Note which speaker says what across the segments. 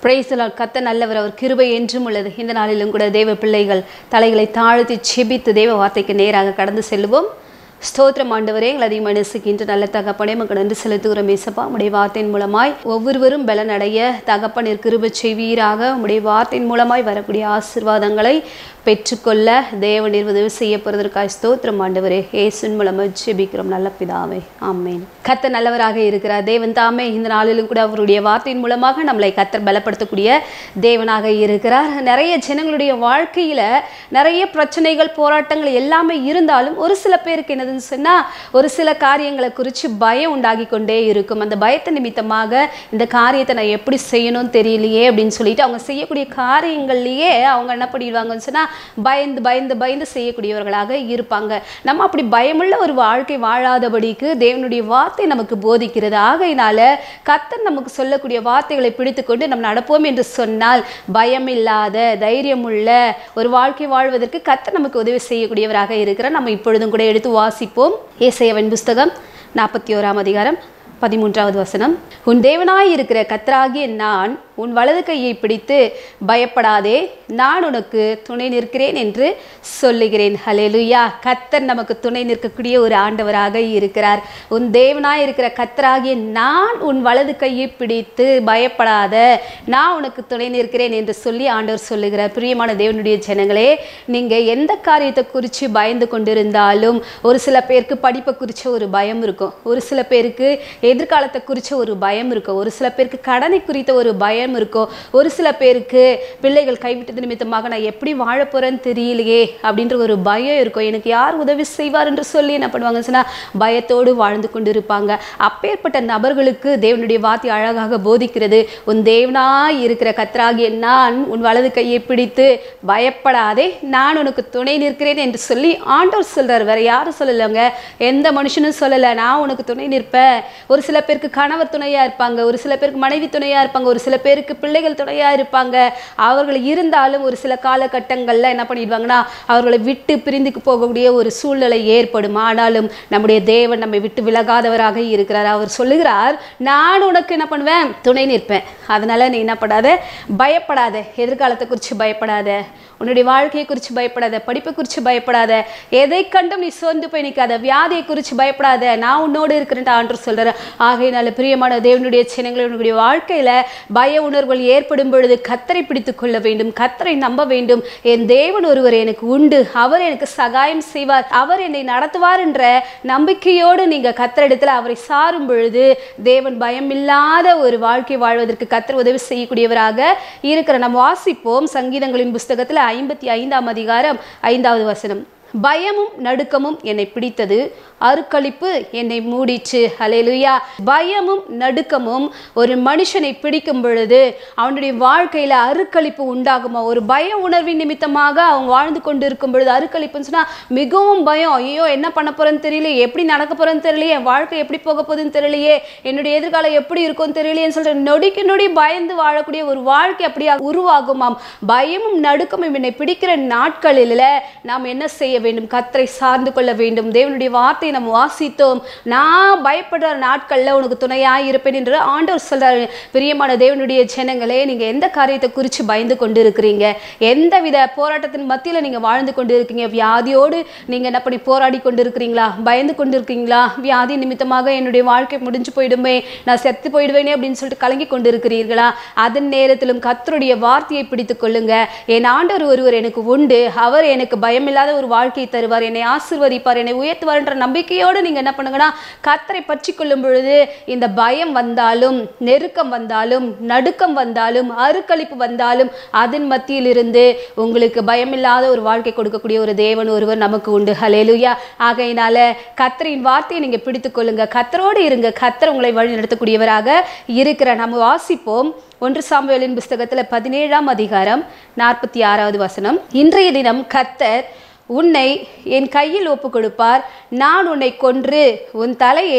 Speaker 1: பிரைசலால் கத்த நல்லவர் அவர் கிருபை என்றும் உள்ளது இந்த நாளிலும் கூட தேவ பிள்ளைகள் தலைகளை தாழ்த்தி செபித்து தேவ வார்த்தைக்கு நேராக கடந்து செல்வோம் ஸ்தோத்திரம் ஆண்டவரே எங்கள் அதிக மனசுக்கின்ற நல்ல தகப்பனே மக்கள் நன்றி செலுத்துகிறோம் மேசப்பா உடைய வார்த்தையின் மூலமாய் ஒவ்வொருவரும் பலனடைய தகப்பனிற்கு கிருபை செய்வீராக உடைய வார்த்தையின் மூலமாய் வரக்கூடிய ஆசீர்வாதங்களை பெற்றுக்கொள்ள தேவநீர் உதவி செய்யப்படுவதற்காக ஸ்தோத்திரம் ஆண்டவரே ஏசுன் மூலமாக ஜெபிக்கிறோம் நல்ல பிதாவே ஆமேன் கத்த நல்லவராக இருக்கிறார் தேவன் தாமே இந்த நாளிலும் கூட அவருடைய வார்த்தையின் மூலமாக நம்மளை கத்தர் பலப்படுத்தக்கூடிய தேவனாக இருக்கிறார் நிறைய ஜனங்களுடைய வாழ்க்கையில நிறைய பிரச்சனைகள் போராட்டங்கள் எல்லாமே இருந்தாலும் ஒரு சில பேருக்கு என்னதுன்னு சொன்னா ஒரு சில காரியங்களை குறித்து பயம் உண்டாகி கொண்டே இருக்கும் அந்த பயத்தை நிமித்தமாக இந்த காரியத்தை நான் எப்படி செய்யணும்னு தெரியலையே அப்படின்னு சொல்லிட்டு அவங்க செய்யக்கூடிய காரியங்கள்லயே அவங்க என்ன பண்ணிடுவாங்கன்னு சொன்னா பயந்து பயந்து பயந்து செய்யக்கூடியவர்களாக இருப்பாங்க நம்ம அப்படி பயமுள்ள ஒரு வாழ்க்கை வாழாதபடிக்கு தேவனுடைய வார்த்தை நமக்கு போதிக்கிறது ஆகையினால கத்தர் நமக்கு சொல்லக்கூடிய வார்த்தைகளை பிடித்துக்கொண்டு நம்ம நடப்போம் என்று சொன்னால் பயமில்லாத தைரியமுள்ள ஒரு வாழ்க்கை வாழ்வதற்கு கத்தர் நமக்கு உதவி செய்யக்கூடியவராக இருக்கிறார் நம்ம இப்பொழுதும் கூட எடுத்து வாசிப்போம் ஏசையவன் புஸ்தகம் நாற்பத்தி ஓராம் அதிகாரம் பதிமூன்றாவது வசனம் உன் தேவனாய் இருக்கிற கத்தராகிய நான் உன் வலது கையை பிடித்து பயப்படாதே நான் உனக்கு துணை நிற்கிறேன் என்று சொல்லுகிறேன் ஹலேலுயா கத்தர் நமக்கு துணை நிற்கக்கூடிய ஒரு ஆண்டவராக இருக்கிறார் உன் தேவனாய் இருக்கிற கத்தராகிய நான் உன் வலது கையை பிடித்து பயப்படாத நான் உனக்கு துணை நிற்கிறேன் என்று சொல்லி ஆண்டவர் சொல்லுகிறார் பிரியமான தேவனுடைய ஜனங்களே நீங்க எந்த காரியத்தை குறித்து பயந்து கொண்டிருந்தாலும் ஒரு சில பேருக்கு படிப்பை குறித்த ஒரு பயம் இருக்கும் ஒரு சில பேருக்கு எதிர்காலத்தை குறித்த ஒரு பயம் இருக்கும் ஒரு சில பேருக்கு கடனை குறித்த ஒரு பயம் இருக்கும் ஒரு சில பேருக்கு பிள்ளைகள் கைவிட்டது நிமித்தமாக நான் எப்படி வாழ போறேன்னு தெரியலையே அப்படின்ற ஒரு பயம் இருக்கும் எனக்கு யார் உதவி செய்வார் என்று சொல்லி என்ன பண்ணுவாங்கன்னு சொன்னா பயத்தோடு வாழ்ந்து கொண்டு இருப்பாங்க அப்பேற்பட்ட நபர்களுக்கு தேவனுடைய வார்த்தை அழகாக போதிக்கிறது உன் தேவனாய் இருக்கிற கத்தராகிய நான் உன் வலது கையை பிடித்து பயப்படாதே நான் உனக்கு துணை நிற்கிறேன் என்று சொல்லி ஆண்டவர் சொல்றார் வேற யாரும் சொல்லலைங்க எந்த மனுஷனும் சொல்லலை நான் உனக்கு துணை நிற்பேன் ஒரு சில பேருக்கு கணவர் துணையா இருப்பாங்க ஒரு சில பேருக்கு மனைவி துணையா இருப்பாங்க ஒரு சில பேருக்கு பிள்ளைகள் துணையா இருப்பாங்க அவர்கள் இருந்தாலும் ஒரு சில காலகட்டங்கள்ல என்ன பண்ணிடுவாங்கன்னா அவர்களை விட்டு பிரிந்துக்கு போகக்கூடிய ஒரு சூழ்நிலை ஏற்படும் ஆனாலும் நம்முடைய தேவன் நம்மை விட்டு விலகாதவராக இருக்கிறார் அவர் சொல்லுகிறார் நான் உனக்கு என்ன பண்ணுவேன் துணை நிற்பேன் அதனால நீ என்ன பண்ணாத பயப்படாத எதிர்காலத்தை குறித்து பயப்படாத உன்னுடைய வாழ்க்கையை குறித்து பயப்படாத படிப்பை குறித்து பயப்படாத எதை கண்டும் நீ சோர்ந்து போய் நிற்காத வியாதியை குறித்து பயப்படாத நான் உன்னோடு இருக்கிறேன் ஆண்டு சொல்கிறேன் ஆகையினால பிரியமான தேவனுடைய சின்னங்களை உன்னுடைய வாழ்க்கையில் பய உணர்வுகள் ஏற்படும் பொழுது கத்தரை பிடித்து கொள்ள வேண்டும் கத்தரை நம்ப வேண்டும் என் தேவன் ஒருவர் எனக்கு உண்டு அவர் எனக்கு சகாயம் செய்வார் அவர் என்னை நடத்துவார் என்ற நம்பிக்கையோடு நீங்கள் கத்தரிடத்தில் அவரை சாரும் பொழுது தேவன் பயமில்லாத ஒரு வாழ்க்கை வாழ்வதற்கு கத்தர் உதவி செய்யக்கூடியவராக இருக்கிற நம்ம வாசிப்போம் சங்கீதங்களின் புஸ்தகத்தில் ஐம்பத்தி ஐந்தாம் அதிகாரம் ஐந்தாவது வசனம் பயமும் நடுக்கமும் என்னை பிடித்தது அருக்களிப்பு என்னை மூடிச்சு ஹலேலுயா பயமும் நடுக்கமும் ஒரு மனுஷனை பிடிக்கும் பொழுது அவனுடைய வாழ்க்கையில அருக்களிப்பு உண்டாகுமா ஒரு பய உணர்வின் நிமித்தமாக அவன் வாழ்ந்து கொண்டு இருக்கும் பொழுது அருக்களிப்புன்னு சொன்னா மிகவும் பயம் ஐயோ என்ன பண்ண போறேன்னு தெரியல எப்படி நடக்க போறேன்னு தெரியலையே என் வாழ்க்கை எப்படி போக போகுதுன்னு தெரியலையே என்னுடைய எதிர்காலம் எப்படி இருக்கும்னு தெரியலையேன்னு சொல்லிட்டு நொடிக்கு நொடி பயந்து வாழக்கூடிய ஒரு வாழ்க்கை அப்படியா உருவாகுமாம் பயமும் நடுக்கமும் என்னை பிடிக்கிற நாட்களில் நாம் என்ன செய்ய வேண்டும் கத்தரை சார்ந்து கொள்ள வேண்டும் தேவனுடைய வார்த்தையை நம்ம வாசித்தோம் நான் பயப்படுற நாட்களில் உனக்கு துணையாக இருப்பேன் என்று ஆண்டவர் சொல்றாரு பிரியமான தேவனுடைய ஜனங்களே நீங்க எந்த காரியத்தை குறித்து பயந்து கொண்டு இருக்கிறீங்க எந்த வித போராட்டத்தின் மத்தியில் நீங்க வாழ்ந்து கொண்டு இருக்கீங்க வியாதியோடு நீங்க என்ன பண்ணி போராடி கொண்டு இருக்கிறீங்களா பயந்து கொண்டு இருக்கீங்களா வியாதி நிமித்தமாக என்னுடைய வாழ்க்கை முடிஞ்சு போயிடுமே நான் செத்து போயிடுவேனே அப்படின்னு சொல்லிட்டு கலங்கி கொண்டு இருக்கிறீர்களா அதன் நேரத்திலும் கத்தருடைய வார்த்தையை பிடித்துக் கொள்ளுங்க என் ஆண்டவர் ஒருவர் எனக்கு உண்டு அவர் எனக்கு பயமில்லாத ஒரு வாழ்க்கையை தருவார் என்னை ஆசிர்வதிப்பார் என்னை உயர்த்துவார் என்ற நம்பிக்கையோடு நீங்க என்ன பண்ணுங்கன்னா கத்தரை பற்றி கொள்ளும் பொழுது இந்த பயம் வந்தாலும் நெருக்கம் வந்தாலும் நடுக்கம் வந்தாலும் அருக்களிப்பு வந்தாலும் அதன் மத்தியில் இருந்து உங்களுக்கு பயமில்லாத ஒரு வாழ்க்கை கொடுக்கக்கூடிய ஒரு தேவன் ஒருவர் நமக்கு உண்டு ஹலேலுயா ஆகையினால கத்தரின் வார்த்தையை நீங்க பிடித்துக் கொள்ளுங்க கத்தரோடு இருங்க கத்தர் உங்களை வழி நடத்தக்கூடியவராக இருக்கிற நம்ம வாசிப்போம் ஒன்று சாமுவேலின் புஸ்தகத்தில் பதினேழாம் அதிகாரம் நாற்பத்தி ஆறாவது வசனம் இன்றைய தினம் கத்தர் உன்னை என் கையில் ஒப்பு கொடுப்பார் நான் உன்னை கொன்று உன் தலையை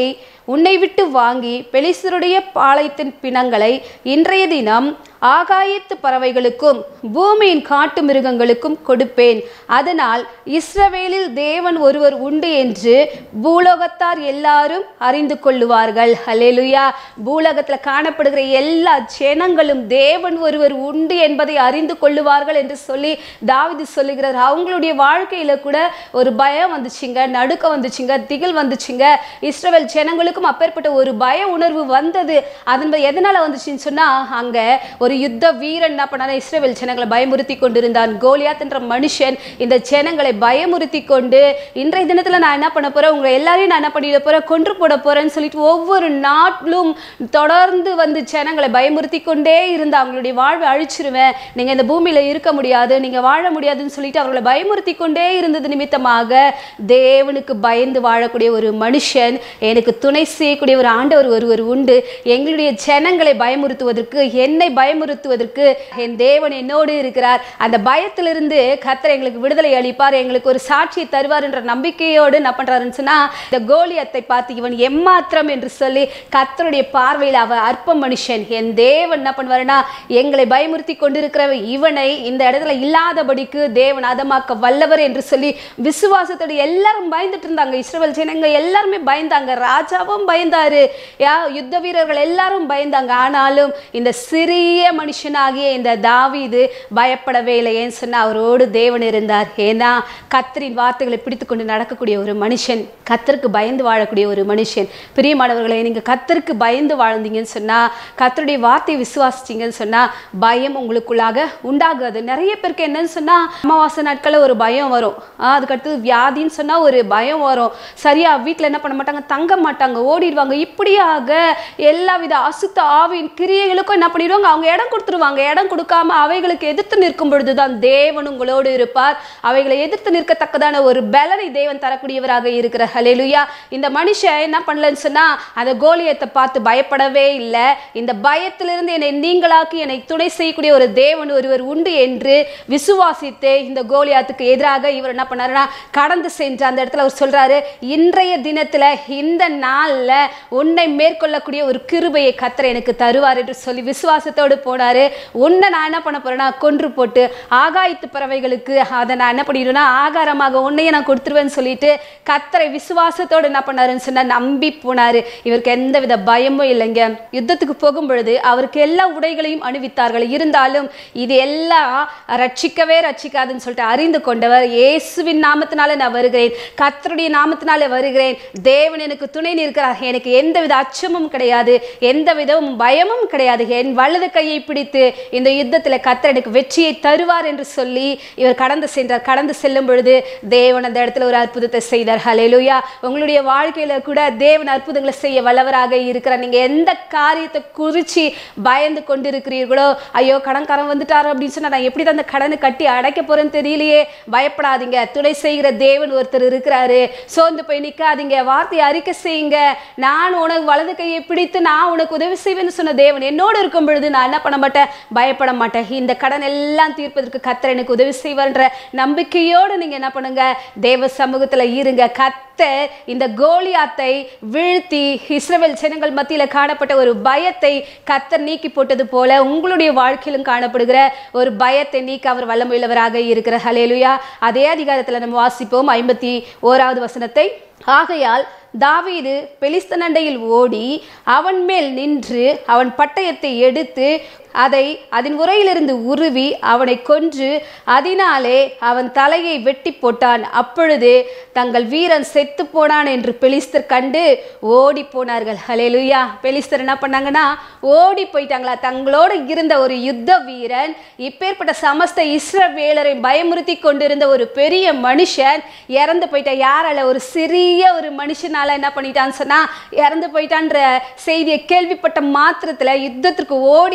Speaker 1: உன்னை விட்டு வாங்கி பெலிஸ்தருடைய பாளையத்தின் பிணங்களை இன்றைய தினம் ஆகாயத்து பறவைகளுக்கும் பூமியின் காட்டு மிருகங்களுக்கும் கொடுப்பேன் அதனால் இஸ்ரவேலில் தேவன் ஒருவர் உண்டு என்று பூலோகத்தார் எல்லாரும் அறிந்து கொள்ளுவார்கள் ஹalleluya பூலோகத்தில் காணப்படுகிற எல்லா ஜனங்களும் தேவன் ஒருவர் உண்டு என்பதை அறிந்து கொள்ளுவார்கள் என்று சொல்லி தாவிது சொல்லுகிறார் அவங்களுடைய வாழ்க்கையில கூட ஒரு பயம் வந்துச்சுங்க நடுக்க வந்துச்சுங்க திகில் வந்துச்சுங்க இஸ்ரவேல் ஜனங்களுக்கும் அப்பேற்பட்ட ஒரு பய உணர்வு வந்தது அதன் எதனால வந்துச்சுன்னு சொன்னா அங்க ஒரு யுத்த வீரன் என்ன பண்ணாரு இஸ்ரவேல் ஜனங்களை பயமுறுத்தி கொண்டிருந்தான் கோலியாத் என்ற மனுஷன் இந்த ஜனங்களை பயமுறுத்தி கொண்டு இன்றைய தினத்துல நான் என்ன பண்ண போறேன் உங்க எல்லாரையும் நான் என்ன பண்ணிட போறேன் கொன்று போட போறேன்னு சொல்லிட்டு ஒவ்வொரு நாட்டிலும் தொடர்ந்து வந்து ஜனங்களை பயமுறுத்தி கொண்டே இருந்து அவங்களுடைய வாழ்வை அழிச்சிருவேன் நீங்க இந்த பூமியில இருக்க முடியாது நீங்க வாழ முடியாதுன்னு சொல்லிட்டு அவர்களை பயமுறுத்தி கொண்டே இருந்தது நிமித்தமாக தேவனுக்கு பயந்து வாழக்கூடிய ஒரு மனுஷன் எனக்கு துணை செய்யக்கூடிய ஒரு ஆண்டவர் ஒருவர் உண்டு எங்களுடைய ஜனங்களை பயமுறுத்துவதற்கு என்னை பயமுறுத்துவதற்கு என் தேவன் என்னோடு இருக்கிறார் அந்த பயத்திலிருந்து கத்தர் எங்களுக்கு விடுதலை அளிப்பார் எங்களுக்கு ஒரு சாட்சியை தருவார் என்ற நம்பிக்கையோடு என்ன பண்றாருன்னு சொன்னா இந்த கோலியத்தை பார்த்து இவன் எம்மாத்திரம் என்று சொல்லி கத்தருடைய பார்வையில் அவ அற்ப மனுஷன் என் தேவன் என்ன பண்ணுவாருன்னா எங்களை பயமுறுத்தி கொண்டிருக்கிறவன் இவனை இந்த இடத்துல இல்லாதபடிக்கு தேவன் அதமாக்க வல்லவர் என்று சொல்லி விசுவாசத்தோடு எல்லாரும் பயந்துட்டு இருந்தாங்க இஸ்ரவேல் ஜனங்க எல்லாருமே பயந்தாங்க ராஜாவும் பயந்தாரு யா யுத்த வீரர்கள் எல்லாரும் பயந்தாங்க ஆனாலும் இந்த சிறிய மனுஷனாகிய இந்த தாவீது பயப்படவே இல்லை ஏன்னு சொன்னா அவரோடு தேவன் இருந்தார் ஏன்னா கத்தரின் வார்த்தைகளை பிடித்து கொண்டு நடக்கக்கூடிய ஒரு மனுஷன் கத்தருக்கு பயந்து வாழக்கூடிய ஒரு மனுஷன் பிரியமானவர்களை நீங்க கத்தருக்கு பயந்து வாழ்ந்தீங்கன்னு சொன்னா கத்தருடைய வார்த்தையை விசுவாசிச்சீங்கன்னு சொன்னா பயம் உங்களுக்குள்ளாக உண்டாகாது நிறைய பேருக்கு என்னன்னு சொன்னா அமாவாசை நாட்களில் ஒரு பயம் வரும் ஆஹ் அதுக்கடுத்து வியாதின்னு சொன்னா ஒரு பயம் வரும் சரியா வீட்டில் என்ன பண்ண மாட்டாங்க தங்க மாட்டாங்க ஓடிடுவாங்க இப்படியாக எல்லா வித அசுத்த ஆவியின் கிரியைகளுக்கும் என்ன பண்ணிடுவாங்க அவங்க இடம் கொடுத்துருவாங்க இடம் கொடுக்காம அவைகளுக்கு எதிர்த்து நிற்கும் பொழுதுதான் தேவன் உங்களோடு இருப்பார் அவைகளை எதிர்த்து நிற்கத்தக்கதான ஒரு பலனை தேவன் தரக்கூடியவராக இருக்கிற ஹalleluya இந்த மனுஷன் என்ன பண்ணலன்னு சொன்னா அந்த கோலியத்தை பார்த்து பயப்படவே இல்லை இந்த பயத்திலிருந்து என்னை நீங்களாக்கி என்னை துணை செய்யக்கூடிய ஒரு தேவன் ஒருவர் உண்டு என்று விசுவாசித்து இந்த கோலியாத்துக்கு எதிராக இவர் என்ன பண்ணாருன்னா கடந்து சென்று அந்த இடத்துல அவர் சொல்றாரு இன்றைய தினத்துல இந்த நாள்ல உன்னை மேற்கொள்ளக்கூடிய ஒரு கிருபையை கத்தர் எனக்கு தருவார் என்று சொல்லி விசுவாசத்தோடு போனாரு உன்னை நான் என்ன பண்ண போறேன்னா கொன்று போட்டு ஆகாயத்து பறவைகளுக்கு அதை நான் என்ன பண்ணிடுவேன்னா ஆகாரமாக உன்னையே நான் கொடுத்துருவேன்னு சொல்லிட்டு கத்தரை விசுவாசத்தோடு என்ன பண்ணாருன்னு சொன்னா நம்பி போனாரு இவருக்கு எந்த வித பயமும் இல்லைங்க யுத்தத்துக்கு போகும் பொழுது அவருக்கு எல்லா உடைகளையும் அணிவித்தார்கள் இருந்தாலும் இது எல்லாம் ரட்சிக்கவே ரட்சிக்காதுன்னு சொல்லிட்டு அறிந்து கொண்டவர் இயேசுவின் நாமத்தினால நான் வருகிறேன் கத்தருடைய நாமத்தினால வருகிறேன் தேவன் எனக்கு துணை நிற்கிறார் எனக்கு எந்த வித அச்சமும் கிடையாது எந்த விதமும் பயமும் கிடையாது என் வலது கையை பிடித்து இந்த யுத்தத்தில் கத்தர் எனக்கு வெற்றியை தருவார் என்று சொல்லி இவர் கடந்து சென்றார் கடந்து செல்லும் பொழுது தேவன் அந்த இடத்துல ஒரு அற்புதத்தை செய்தார் ஹalleluya உங்களுடைய வாழ்க்கையில கூட தேவன் அற்புதங்களை செய்ய வல்லவராக இருக்கிறார் நீங்க எந்த காரியத்தை குறிச்சு பயந்து கொண்டிருக்கிறீர்களோ ஐயோ கடன்காரன் வந்துட்டாரு அப்படின்னு சொன்னா நான் எப்படி தான் அந்த கடனை கட்டி அடைக்க போறேன்னு தெரியலையே பயப்படாதீங்க துணை செய்கிற தேவன் ஒருத்தர் இருக்கிறாரு சோர்ந்து போய் நிக்காதீங்க வார்த்தையை அறிக்கை செய்யுங்க நான் உனக்கு வலது கையை பிடித்து நான் உனக்கு உதவி செய்வேன்னு சொன்ன தேவன் என்னோடு இருக்கும் பொழுது நான் என்ன பண்ண மாட்டேன் பயப்பட மாட்டேன் இந்த கடன் எல்லாம் தீர்ப்பதற்கு கத்தர் எனக்கு உதவி செய்வார்ன்ற நம்பிக்கையோடு நீங்க என்ன பண்ணுங்க தேவ சமூகத்துல இருங்க கத்தர் இந்த கோலியாத்தை வீழ்த்தி இஸ்ரவேல் ஜனங்கள் மத்தியில காணப்பட்ட ஒரு பயத்தை கத்தர் நீக்கி போட்டது போல உங்களுடைய வாழ்க்கையிலும் காணப்படுகிற ஒரு பயத்தை நீக்க அவர் வல்லமையுள்ளவராக இருக்கிற ஹலேலுயா அதே அதிகாரத்துல நம்ம வாசிப்போம் ஐம்பத்தி ஓராவது வசனத்தை ஆகையால் தாவீது பெலிஸ்தனண்டையில் ஓடி அவன் மேல் நின்று அவன் பட்டயத்தை எடுத்து அதை அதன் உரையிலிருந்து உருவி அவனை கொன்று அதனாலே அவன் தலையை வெட்டி போட்டான் அப்பொழுது தங்கள் வீரன் செத்து போனான் என்று பெலிஸ்தர் கண்டு ஓடி போனார்கள் ஹலேலுயா பெலிஸ்தர் என்ன பண்ணாங்கன்னா ஓடி போயிட்டாங்களா தங்களோடு இருந்த ஒரு யுத்த வீரன் இப்பேற்பட்ட சமஸ்த இஸ்ரவேலரை பயமுறுத்தி கொண்டிருந்த ஒரு பெரிய மனுஷன் இறந்து போயிட்டான் யாரால ஒரு சிறிய ஒரு மனுஷனால என்ன பண்ணிட்டான்னு சொன்னா இறந்து போயிட்டான்ற செய்தியை கேள்விப்பட்ட மாத்திரத்துல யுத்தத்திற்கு ஓடி வந்த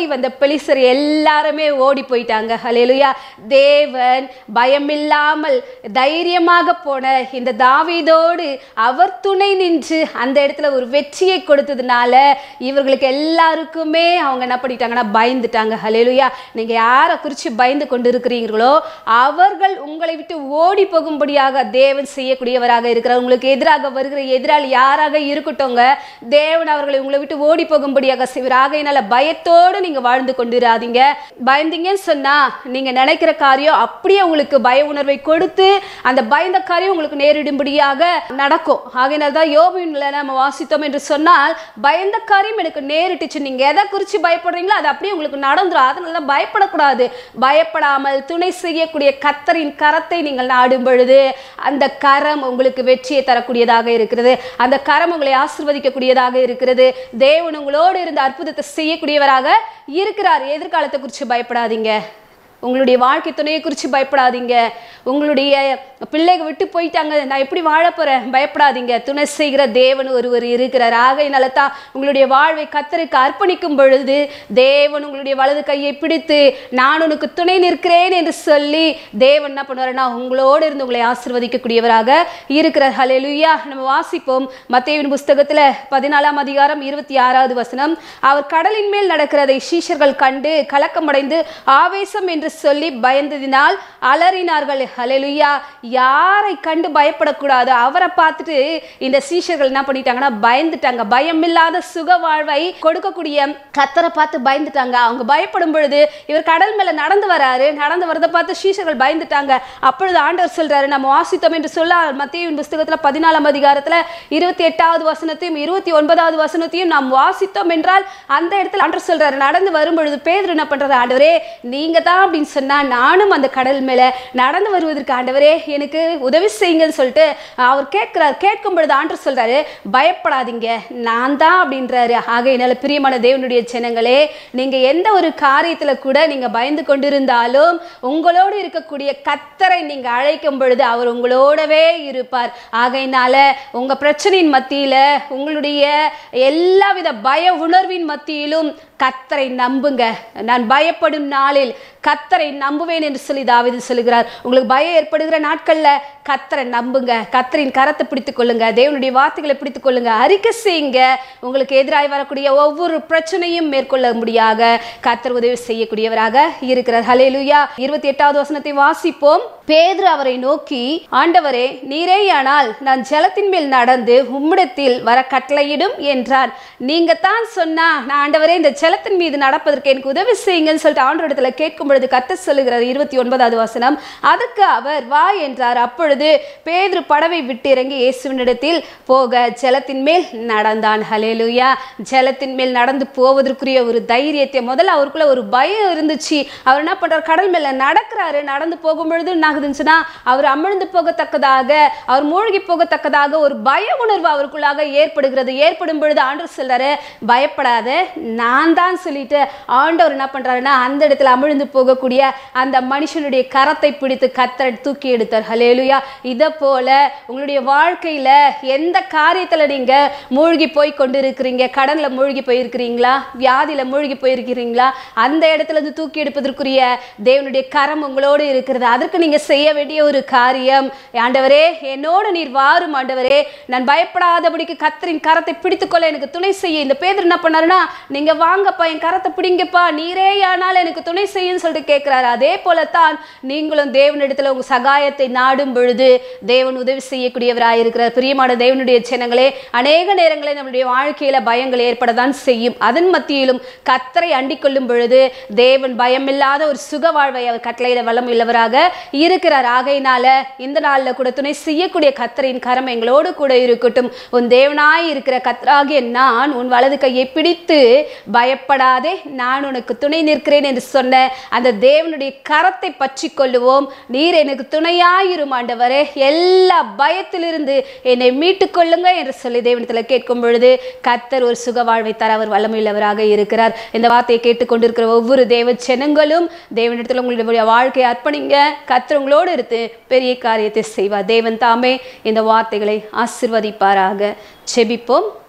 Speaker 1: பெலிசர் எல்லாருமே ஓடி போயிட்டாங்க ஹalleluya தேவன் பயமில்லாமல் தைரியமாக போன இந்த தாவீதோடு அவர் துணை நின்று அந்த இடத்துல ஒரு வெற்றியை கொடுத்ததுனால இவர்களுக்கு எல்லாருக்குமே அவங்க என்ன பண்ணிட்டாங்கன்னா பயந்துட்டாங்க ஹalleluya நீங்க யாரை குறித்து பயந்து கொண்டு இருக்கிறீங்களோ அவர்கள் உங்களை விட்டு ஓடி போகும்படியாக தேவன் செய்யக்கூடியவராக இருக்கிறார் உங்களுக்கு எதிராக வருகிற எதிராளி யாராக இருக்கட்டும்ங்க தேவன் அவர்களை உங்களை விட்டு ஓடி போகும்படியாக செய்வார் ஆகையினால பயத்தோடு நீங்க வாழ்ந்து கொண்டிராதீங்க பயந்தீங்கன்னு சொன்னா நீங்க நினைக்கிற காரியம் அப்படியே உங்களுக்கு பய உணர்வை கொடுத்து அந்த பயந்த காரியம் உங்களுக்கு நேரிடும்படியாக நடக்கும் ஆகையினால தான் யோபின்ல நம்ம வாசித்தோம் என்று சொன்னால் பயந்த காரியம் எனக்கு நேரிட்டுச்சு நீங்க எதை குறித்து பயப்படுறீங்களோ அது அப்படியே உங்களுக்கு நடந்துரும் அதனால தான் பயப்படக்கூடாது பயப்படாமல் துணை செய்யக்கூடிய கத்தரின் கரத்தை நீங்கள் நாடும் பொழுது அந்த கரம் உங்களுக்கு வெற்றியை தரக்கூடியதாக இருக்கிறது அந்த கரம் உங்களை ஆசிர்வதிக்கக்கூடியதாக இருக்கிறது தேவன் உங்களோடு இருந்து அற்புதத்தை செய்யக்கூடியவராக இருக்கிறார் எதிர்காலத்தை குறித்து பயப்படாதீங்க உங்களுடைய வாழ்க்கை துணையை குறித்து பயப்படாதீங்க உங்களுடைய பிள்ளைங்க விட்டு போயிட்டாங்க நான் எப்படி வாழ போறேன் பயப்படாதீங்க துணை செய்கிற தேவன் ஒருவர் இருக்கிறார் ஆகையினால தான் உங்களுடைய வாழ்வை கத்தருக்கு அர்ப்பணிக்கும் பொழுது தேவன் உங்களுடைய வலது கையை பிடித்து நான் உனக்கு துணை நிற்கிறேன் என்று சொல்லி தேவன் என்ன பண்ணுவாருன்னா உங்களோடு இருந்து உங்களை ஆசிர்வதிக்கக்கூடியவராக இருக்கிறார் ஹalleluya நம்ம வாசிப்போம் மத்தேயுவின் புஸ்தகத்துல பதினாலாம் அதிகாரம் இருபத்தி ஆறாவது வசனம் அவர் கடலின் மேல் நடக்கிறதை சீஷர்கள் கண்டு கலக்கமடைந்து ஆவேசம் என்று சொல்லி பயந்ததினால் அலறினார்கள் ஹalleluya யாரை கண்டு பயப்படக்கூடாது அவரை பார்த்துட்டு இந்த சீஷர்கள் என்ன பண்ணிட்டாங்கன்னா பயந்துட்டாங்க பயமில்லாத சுக வாழ்வை கொடுக்கக்கூடிய கத்தரை பார்த்து பயந்துட்டாங்க அவங்க பயப்படும் பொழுது இவர் கடல் மேல நடந்து வராரு நடந்து வரதை பார்த்து சீஷர்கள் பயந்துட்டாங்க அப்பொழுது ஆண்டவர் சொல்றாரு நம்ம வாசித்தோம் என்று சொல்ல மத்தியின் புஸ்தகத்துல பதினாலாம் அதிகாரத்துல இருபத்தி எட்டாவது வசனத்தையும் இருபத்தி ஒன்பதாவது வசனத்தையும் நாம் வாசித்தோம் என்றால் அந்த இடத்துல ஆண்டவர் சொல்றாரு நடந்து வரும் பொழுது பேதர் என்ன பண்றாரு ஆண்டவரே நீங்க தான் அப்படின்னு சொன்னா நானும் அந்த கடல் மேல நடந்து வருவதற்கு ஆண்டவரே எனக்கு உதவி செய்யுங்கன்னு சொல்லிட்டு அவர் கேட்கிறார் கேட்கும் பொழுது ஆண்டவர் சொல்றாரு பயப்படாதீங்க நான் தான் அப்படின்றாரு ஆகையினால பிரியமான தேவனுடைய ஜனங்களே நீங்க எந்த ஒரு காரியத்துல கூட நீங்க பயந்து கொண்டிருந்தாலும் உங்களோடு இருக்கக்கூடிய கத்தரை நீங்க அழைக்கும் பொழுது அவர் உங்களோடவே இருப்பார் ஆகையினால உங்க பிரச்சனையின் மத்தியில உங்களுடைய எல்லாவித பய உணர்வின் மத்தியிலும் கத்தரை நம்புங்க நான் பயப்படும் நாளில் கத்தரை நம்புவேன் என்று சொல்லி தாவீது சொல்லுகிறார் உங்களுக்கு பயம் ஏற்படுகிற நாட்கள்ல கத்தரை நம்புங்க கத்தரின் கரத்தை பிடித்துக் கொள்ளுங்க தேவனுடைய வார்த்தைகளை பிடித்துக் கொள்ளுங்க அறிக்கை செய்யுங்க உங்களுக்கு எதிராய் வரக்கூடிய ஒவ்வொரு பிரச்சனையும் மேற்கொள்ள முடியாக கத்தர் உதவி செய்யக்கூடியவராக இருக்கிறார் ஹலேலுயா இருபத்தி எட்டாவது வசனத்தை வாசிப்போம் பேதுரு அவரை நோக்கி ஆண்டவரே நீரேயானால் நான் ஜலத்தின் மேல் நடந்து உம்மிடத்தில் வர கட்டளையிடும் என்றார் நீங்க தான் சொன்னா நான் ஆண்டவரே இந்த ஜலத்தின் மீது நடப்பதற்கு எனக்கு உதவி செய்யுங்கன்னு சொல்லிட்டு ஆண்டவரிடத்துல கேட்கும் பொழுது கத்த சொல்லுகிறார் இருபத்தி ஒன்பதாவது வசனம் அதுக்கு அவர் வா என்றார் அப்பொழுது பேதுரு படவை விட்டு இறங்கி இயேசுவினிடத்தில் போக ஜலத்தின் மேல் நடந்தான் ஹலேலுயா ஜலத்தின் மேல் நடந்து போவதற்குரிய ஒரு தைரியத்தை முதல்ல அவருக்குள்ள ஒரு பயம் இருந்துச்சு அவர் என்ன பண்றார் கடல் மேல நடக்கிறாரு நடந்து போகும் பொழுது என்ன ஆகுதுச்சுன்னா அவர் அமிழ்ந்து போகத்தக்கதாக அவர் மூழ்கி போகத்தக்கதாக ஒரு பய உணர்வு அவருக்குள்ளாக ஏற்படுகிறது ஏற்படும் பொழுது ஆண்டவர் சொல்றாரு பயப்படாத நான் தான் சொல்லிட்டு ஆண்டவர் என்ன பண்றாருன்னா அந்த இடத்துல அமிழ்ந்து போகக்கூடிய அந்த மனுஷனுடைய கரத்தை பிடித்து கத்தரை தூக்கி எடுத்தார் ஹலேலுயா இதை போல உங்களுடைய வாழ்க்கையில எந்த காரியத்துல நீங்க மூழ்கி போய் கொண்டு இருக்கிறீங்க கடன்ல மூழ்கி போயிருக்கிறீங்களா வியாதியில மூழ்கி போயிருக்கிறீங்களா அந்த இடத்துல இருந்து தூக்கி எடுப்பதற்குரிய தேவனுடைய கரம் உங்களோடு இருக்கிறது அதற்கு நீங்க செய்ய வேண்டிய ஒரு காரியம் ஆண்டவரே என்னோடு நீர் வாரும் ஆண்டவரே நான் பயப்படாதபடிக்கு கத்தரின் கரத்தை பிடித்துக்கொள்ள எனக்கு துணை செய்ய இந்த பேதர் என்ன பண்ணாருன்னா நீங்க வாங்கப்பா என் கரத்தை பிடிங்கப்பா நீரே ஆனால் எனக்கு துணை செய்யுன்னு சொல்லிட்டு கேட்கிறாரு அதே போலத்தான் நீங்களும் தேவனிடத்துல உங்க சகாயத்தை நாடும் பொழுது தேவன் உதவி செய்யக்கூடியவராக இருக்கிறார் பிரியமான தேவனுடைய ஜனங்களே அநேக நேரங்களில் நம்முடைய வாழ்க்கையில பயங்கள் ஏற்படத்தான் செய்யும் அதன் மத்தியிலும் கத்தரை அண்டிக் கொள்ளும் பொழுது தேவன் பயமில்லாத ஒரு சுக வாழ்வை அவர் கட்டளையிட வளம் உள்ளவராக இருக்கிறார் ஆகையினால இந்த நாள்ல கூட துணை செய்யக்கூடிய கத்தரின் கரம் எங்களோடு கூட இருக்கட்டும் உன் தேவனாய் இருக்கிற கத்தராகிய நான் உன் வலது கையை பிடித்து பயப்படாதே நான் உனக்கு துணை நிற்கிறேன் என்று சொன்ன அந்த தேவனுடைய கரத்தை பற்றி கொள்ளுவோம் நீர் எனக்கு துணையாயிரும் ஆண்டவரே எல்லா பயத்திலிருந்து என்னை மீட்டுக் கொள்ளுங்க என்று சொல்லி தேவனத்தில் கேட்கும் பொழுது கத்தர் ஒரு சுக வாழ்வை தர அவர் வல்லமையுள்ளவராக இருக்கிறார் இந்த வார்த்தையை கேட்டுக்கொண்டிருக்கிற ஒவ்வொரு தேவ ஜனங்களும் தேவனிடத்தில் உங்களுடைய வாழ்க்கையை அர்ப்பணிங்க கத்தர் உங்களோடு இருந்து பெரிய காரியத்தை செய்வார் தேவன் தாமே இந்த வார்த்தைகளை ஆசிர்வதிப்பாராக செபிப்போம்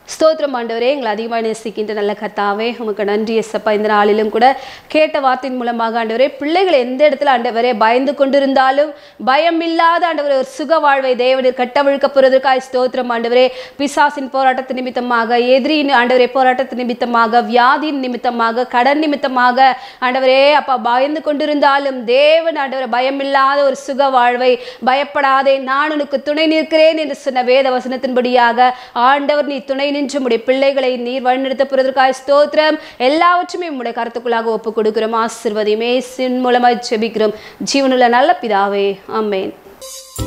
Speaker 1: ஸ்தோத்திரம் ஆண்டவரே எங்களை அதிகமாக நேசிக்கின்ற நல்ல கத்தாவே உமக்கு நன்றி எசப்பா இந்த நாளிலும் கூட கேட்ட வார்த்தையின் மூலமாக ஆண்டவரே பிள்ளைகள் எந்த இடத்துல ஆண்டவரே பயந்து கொண்டிருந்தாலும் பயம் இல்லாத ஆண்டவரே ஒரு சுக வாழ்வை தேவனில் கட்டவிழ்க்க போறதற்காய் ஸ்தோத்திரம் ஆண்டவரே பிசாசின் போராட்டத்து நிமித்தமாக எதிரியின் ஆண்டவரே போராட்டத்து நிமித்தமாக வியாதியின் நிமித்தமாக கடன் நிமித்தமாக ஆண்டவரே அப்பா பயந்து கொண்டிருந்தாலும் தேவன் ஆண்டவரே பயமில்லாத ஒரு சுக வாழ்வை பயப்படாதே நான் உனக்கு துணை நிற்கிறேன் என்று சொன்ன வேத வசனத்தின்படியாக ஆண்டவர் நீ துணை நின்று உடைய பிள்ளைகளை நீர் வழிநடத்த போறதற்காக ஸ்தோத்திரம் எல்லாவற்றுமே உம்முடைய கருத்துக்குள்ளாக ஒப்பு கொடுக்கிறோம் ஆசிர்வதியுமே சின் மூலமாய் ஜெபிக்கிறோம் ஜீவனுள்ள நல்ல பிதாவே ஆமென்